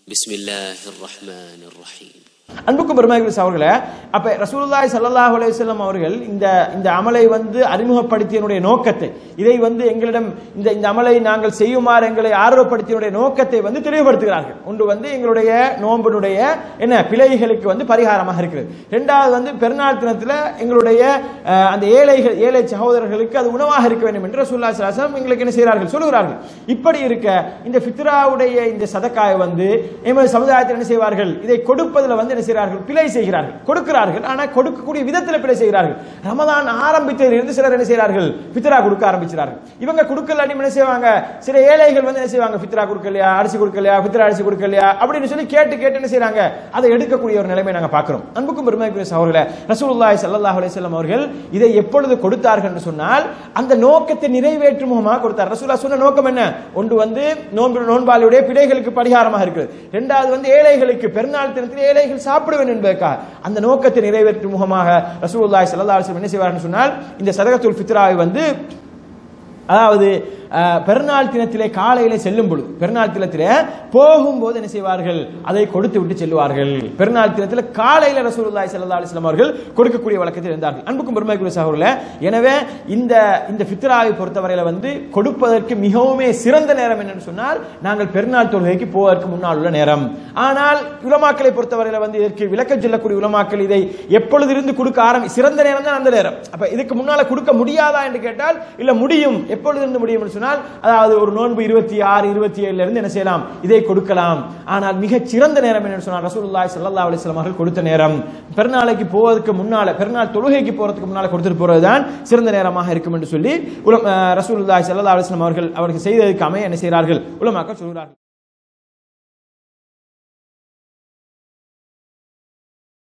بسم الله الرحمن الرحيم அன்புக்கும் பெருமாள் அவர்களே அப்ப ரசூலுல்லாஹி ஸல்லல்லாஹு அலைஹி வஸல்லம் அவர்கள் இந்த இந்த அமலை வந்து அறிமுகப்படுத்தியனுடைய நோக்கத்தை இதை வந்து எங்களிடம் இந்த இந்த அமலை நாங்கள் செய்யுமாறு எங்களை ஆர்வப்படுத்தியனுடைய நோக்கத்தை வந்து தெளிவுபடுத்துகிறார்கள் ஒன்று வந்து எங்களுடைய நோம்பினுடைய என்ன பிழைகளுக்கு வந்து பரிகாரமாக இருக்கிறது இரண்டாவது வந்து பெருநாள் தினத்தில் எங்களுடைய அஹ், அந்த ஏழைகள் ஏழை சகோதரர்களுக்கு அது உணவாக இருக்க வேண்டும் என்று ரசூலுல்லாஹி ஸல்லல்லாஹு அலைஹி வஸல்லம் எங்களுக்கு என்ன செய்கிறார்கள் சொல்லுகிறார்கள் இப்படி இருக்க இந்த ஃபித்ராவுடைய இந்த சதக்காயை வந்து எமது சமுதாயத்தில் என்ன செய்வார்கள் இதை கொடுப்பதில் வந்து என்ன செய்கிறார்கள் பிழை செய்கிறார்கள் கொடுக்கிறார்கள் ஆனால் கொடுக்கக்கூடிய விதத்தில் பிழை செய்கிறார்கள் ரமதான் ஆரம்பித்ததில் இருந்து சிலர் என்ன செய்கிறார்கள் ஃபித்ரா கொடுக்க ஆரம்பிக்கிறார்கள் இவங்க கொடுக்கல என்ன செய்வாங்க சில ஏழைகள் வந்து என்ன செய்வாங்க ஃபித்ரா கொடுக்கலையா அரிசி கொடுக்கலையா ஃபித்ரா அரிசி கொடுக்கலையா அப்படின்னு சொல்லி கேட்டு கேட்டு என்ன செய்றாங்க அதை எடுக்கக்கூடிய ஒரு நிலைமை நாங்க பார்க்கிறோம் அன்புக்கும் பெருமைக்குரிய சகோதரர்களே ரசூலுல்லாஹி ஸல்லல்லாஹு அலைஹி வஸல்லம் அவர்கள் இதை எப்பொழுது கொடுத்தார்கள் என்று சொன்னால் அந்த நோக்கத்தை நிறைவேற்றும் முகமாக கொடுத்தார் ரசூலுல்லாஹ் சொன்ன நோக்கம் என்ன ஒன்று வந்து நோன்பு நோன்பாளியுடைய பிழைகளுக்கு பரிகாரமாக இருக்கிறது இரண்டாவது வந்து ஏழைகளுக்கு பெருநாள் தினத்தில் ஏழைகள் சாப்பிட வேண்டும் என்பதற்காக அந்த நோக்கத்தை நிறைவேற்றும் முகமாக ரசூலுல்லாஹி ஸல்லல்லாஹு அலைஹி வஸல்லம் என்ன செய்வார்கள் சொன்னால் இந்த சதகத்துல் ஃபித்ராவை வந்து அதாவது அஹ், பெருநாள் தினத்திலே காலையில செல்லும் பொழுது பெருநாள் தினத்திலே போகும்போது என்ன செய்வார்கள் அதை கொடுத்து விட்டு செல்வார்கள் பெருநாள் தினத்தில் காலையில ரசூலுல்லாஹி ஸல்லல்லாஹு அலைஹி வஸல்லம் அவர்கள் கொடுக்கக்கூடிய வழக்கத்தில் இருந்தார்கள் அன்புக்கும் பெருமைக்குரிய சகோதரர்களே எனவே இந்த இந்த ஃபித்ராவை பொறுத்தவரையில வந்து கொடுப்பதற்கு மிகவுமே சிறந்த நேரம் என்னன்னு சொன்னால் நாங்கள் பெருநாள் தொழுகைக்கு போவதற்கு முன்னால் உள்ள நேரம் ஆனால் உலமாக்களை பொறுத்தவரையில வந்து இதற்கு விளக்கம் சொல்லக்கூடிய உலமாக்கள் இதை எப்பொழுது இருந்து கொடுக்க ஆரம்பி சிறந்த நேரம் தான் அந்த நேரம் அப்ப இதுக்கு முன்னால கொடுக்க முடியாதா என்று கேட்டால் இல்ல முடியும் எப்பொழுது இருந்து முடியும் என்று சொன்னால் அதாவது ஒரு நோன்பு இருபத்தி ஆறு இருபத்தி ஏழுல இருந்து என்ன செய்யலாம் இதை கொடுக்கலாம் ஆனால் மிகச் சிறந்த நேரம் என்ன சொன்னால் ரசூலுல்லாஹி ஸல்லல்லாஹு அலைஹி வஸல்லம் அவர்கள் கொடுத்த நேரம் பெருநாளைக்கு போவதற்கு முன்னால பெருநாள் தொழுகைக்கு போறதுக்கு முன்னால கொடுத்துட்டு போறதுதான் சிறந்த நேரமாக இருக்கும் என்று சொல்லி உலம் அஹ் ரசூலுல்லாஹி ஸல்லல்லாஹு அலைஹி வஸல்லம் அவர்கள் அவருக்கு செய்ததற்கு அமைய என்ன செய்கிறார்கள் உலமாக்கள் சொல்கிறார்கள்